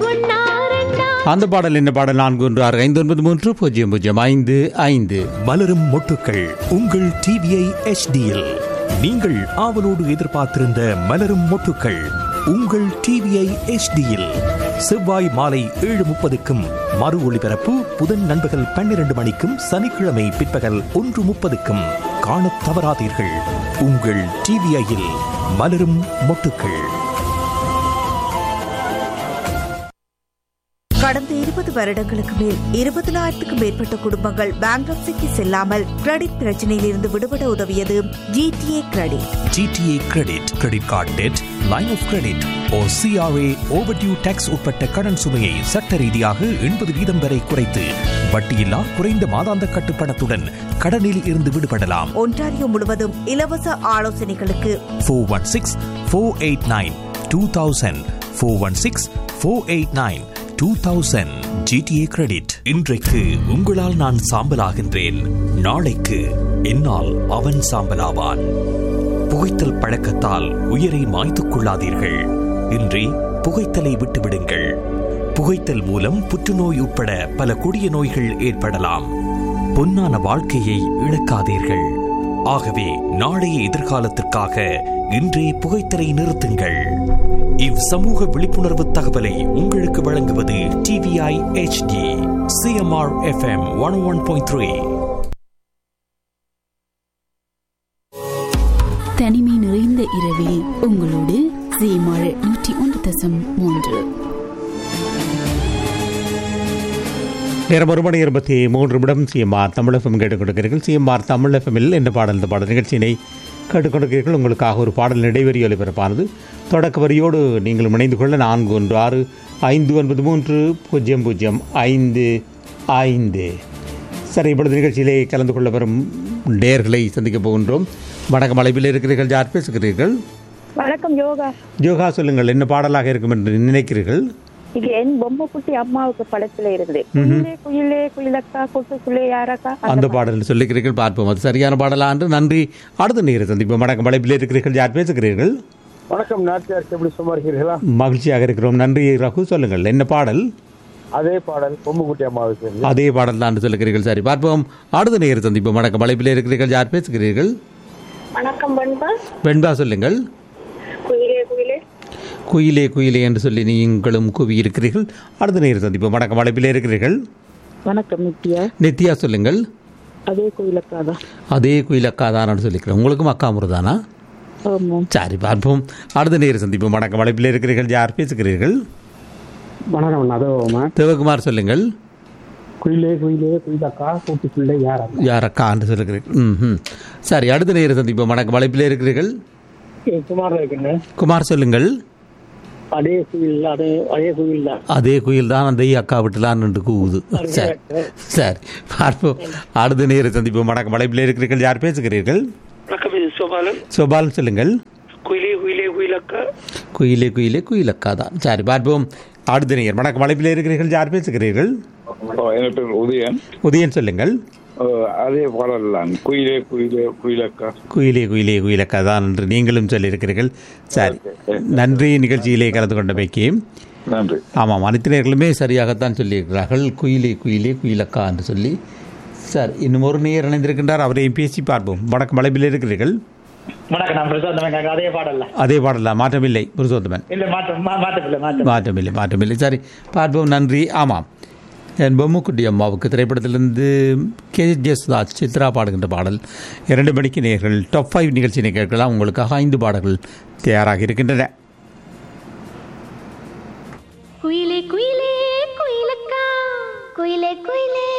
அந்த பாடல் என்ன பாடல் நான்கு ஒன்று ஆறு ஐந்து ஒன்பது மூன்று பூஜ்ஜியம் பூஜ்ஜியம் ஐந்து ஐந்து மலரும் மொட்டுக்கள் உங்கள் டிவிஐ எச்டியில் நீங்கள் ஆவலோடு எதிர்பார்த்திருந்த மலரும் மொட்டுக்கள் உங்கள் டிவிஐ எச்டியில் செவ்வாய் மாலை ஏழு முப்பதுக்கும் மறு ஒளிபரப்பு புதன் நண்பகல் பன்னிரண்டு மணிக்கும் சனிக்கிழமை பிற்பகல் ஒன்று முப்பதுக்கும் காணத் தவறாதீர்கள் உங்கள் டிவிஐயில் மலரும் மொட்டுக்கள் கடந்த இருபது வருடங்களுக்கு மேல் இருபதனாயிரத்துக்கும் மேற்பட்ட குடும்பங்கள் பேங்க்ரப்சிக்கு செல்லாமல் கிரெடிட் பிரச்சனையில் இருந்து விடுபட உதவியது GTA credit GTA credit credit card debt line of credit ஓ சிஆர்ஏ ஓவர்டியூ டேக்ஸ் உட்பட்ட கடன் சுமையை சட்ட ரீதியாக எண்பது வீதம் வரை குறைத்து வட்டியில்லா குறைந்த மாதாந்த கட்டுப்பணத்துடன் கடனில் இருந்து விடுபடலாம் ஒன்டாரியோ முழுவதும் இலவச ஆலோசனைகளுக்கு four one six four eight nine two thousand four one six four eight nine two thousand GTA credit இன்றைக்கு உங்களால் நான் சாம்பலாகின்றேன் நாளைக்கு என்னால் அவன் சாம்பலாவான் புகைத்தல் பழக்கத்தால் உயிரை மாய்த்துக் கொள்ளாதீர்கள் இன்றி புகைத்தலை விட்டுவிடுங்கள் புகைத்தல் மூலம் புற்றுநோய் உட்பட பல கொடிய நோய்கள் ஏற்படலாம் பொன்னான வாழ்க்கையை இழக்காதீர்கள் ஆகவே நாளைய எதிர்காலத்திற்காக இன்றே புகைத்தலை நிறுத்துங்கள் இவ் சமூக விழிப்புணர்வு தகவலை உங்களுக்கு வழங்குவது TVI HD CMR FM one one point three தனிமை நிறைந்த இரவில் உங்களோடு சீமாழ் நூற்றி ஒன்று தசம் மூன்று நேரம் ஒரு மணி இருபத்தி மூன்று நிமிடம் சிஎம்ஆர் தமிழ் எஃப்எம் கேட்டுக்கொண்டிருக்கிறீர்கள் சிஎம்ஆர் தமிழ் எஃப்எம்மில் இந்த பாடல் இந்த பாடல் நிகழ்ச்சியினை கேட்டுக்கொண்டிருக்கிறீர்கள் உங்களுக்காக ஒரு பாடல் இடைவெளி ஒலிபரப்பானது தொடக்க வரியோடு நீங்கள் இணைந்து கொள்ள நான்கு ஒன்று ஆறு ஐந்து ஒன்பது மூன்று பூஜ்ஜியம் பூஜ்ஜியம் ஐந்து ஐந்து சரி இப்பொழுது நிகழ்ச்சியிலே கலந்து கொள்ள வரும் நேர்களை சந்திக்கப் போகின்றோம் வணக்கம் அழைப்பில் இருக்கிறீர்கள் யார் பேசுகிறீர்கள் வணக்கம் யோகா யோகா சொல்லுங்கள் என்ன பாடலாக இருக்கும் என்று நினைக்கிறீர்கள் இது என் பொம்மை குட்டி அம்மாவுக்கு படத்துல இருந்து குயிலே குயிலே குயிலக்கா கூட்டுக்குள்ளே யாரக்கா அந்த பாடல் சொல்லிக்கிறீர்கள் பார்ப்போம் அது சரியான பாடலா என்று நன்றி அடுத்த நேர சந்திப்போம் வணக்கம் அழைப்பில் இருக்கிறீர்கள் யார் பேசுகிறீர்கள் வணக்கம் நாட்டியார் எப்படி சும்மா இருக்கிறீர்களா மகிழ்ச்சியாக இருக்கிறோம் நன்றி ரகு சொல்லுங்கள் என்ன பாடல் அதே பாடல் பொம்முக்குட்டி அம்மாவுக்கு இருந்து. அதே பாடல் தான் சொல்லுகிறீர்கள் சரி பார்ப்போம் அடுத்த நேர சந்திப்போம் வணக்கம் அழைப்பில் இருக்கிறீர்கள் யார் பேசுகிறீர்கள் வணக்கம் பண்பா வெண்பா சொல்லுங்கள் குயிலே குயிலே குயிலே குயிலே என்று சொல்லி நீங்களும் கூவி இருக்கிறீர்கள் அடுத்த நேர சந்திப்போம் வணக்கம் அழைப்பில் இருக்கிறீர்கள் வணக்கம் நித்யா நித்யா சொல்லுங்கள் அதே குயிலக்கா தான் அதே குயில் அக்கா தான் சொல்லிக்கிறேன் உங்களுக்கும் அக்கா முருதானா ஆமாம் சரி பார்ப்போம் அடுத்த நேர சந்திப்போம் வணக்கம் அழைப்பில் இருக்கிறீர்கள் யார் பேசுகிறீர்கள் வணக்கம் அதோமா சிவகுமார் சொல்லுங்கள் குயிலே குயிலே குயிலக்கா கூட்டுக்குள்ளே யாரா யார் அக்கா என்று சொல்லுகிறீர்கள் ம் ம் சரி அடுத்த நேர சந்திப்போம் வணக்கம் அழைப்பில் இருக்கிறீர்கள் சுமார் இருக்குங்க குமார் சொல்லுங்கள் அதே குயில் அதே அதே குயில் தான் அதே குயில் தான் அந்த அக்கா விட்டுலான் என்று கூவுது சரி சரி பார்ப்போம் அடுத்த நேர சந்திப்போம் வணக்கம் அழைப்பில் இருக்கிறீர்கள் யார் பேசுகிறீர்கள் வணக்கம் இது சோபாலன் சோபால் சொல்லுங்கள் குயிலே குயிலே குயிலக்கா குயிலே குயிலே குயில் அக்கா தான் சரி பார்ப்போம் அடுத்த நேர் வணக்கம் அழைப்பில் இருக்கிறீர்கள் யார் பேசுகிறீர்கள் என் பேர் உதயன் உதயன் சொல்லுங்கள் அஹ் அதே பாடல் தான் குயிலே குயிலே குயிலக்கா குயிலே குயிலே குயிலக்கா தான் என்று நீங்களும் சொல்லியிருக்கிறீர்கள் சரி நன்றி நிகழ்ச்சியிலே கலந்து கொண்டமைக்கு நன்றி ஆமாம் அனைத்து நேர்களுமே சரியாகத்தான் சொல்லியிருக்கிறார்கள் குயிலே குயிலே குயிலக்கா என்று சொல்லி சார் இன்னும் ஒரு நேர் இணைந்திருக்கின்றார் அவரையும் பேசி பார்ப்போம் வணக்கம் அழைப்பில் இருக்கிறீர்கள் வணக்கம் நான் பிரசாந்தம் அதே பாடல்ல அதே பாடலாம் மாற்றமில்லை புருஷோத்தமன் இல்ல மாற்றம் மாற்றமில்லை மாற்றம் மாற்றமில்லை மாற்றமில்லை சரி பார்ப்போம் நன்றி ஆமாம் என் பொம்முக்குட்டி அம்மாவுக்கு திரைப்படத்திலிருந்து கே ஜெஸ்தாஸ் சித்ரா பாடுகின்ற பாடல் இரண்டு மணிக்கு நேர்கள் டாப் ஃபைவ் நிகழ்ச்சியினை கேட்கலாம் உங்களுக்காக ஐந்து பாடல்கள் தயாராக இருக்கின்றன குயிலே குயிலே குயிலக்கா குயிலே குயிலே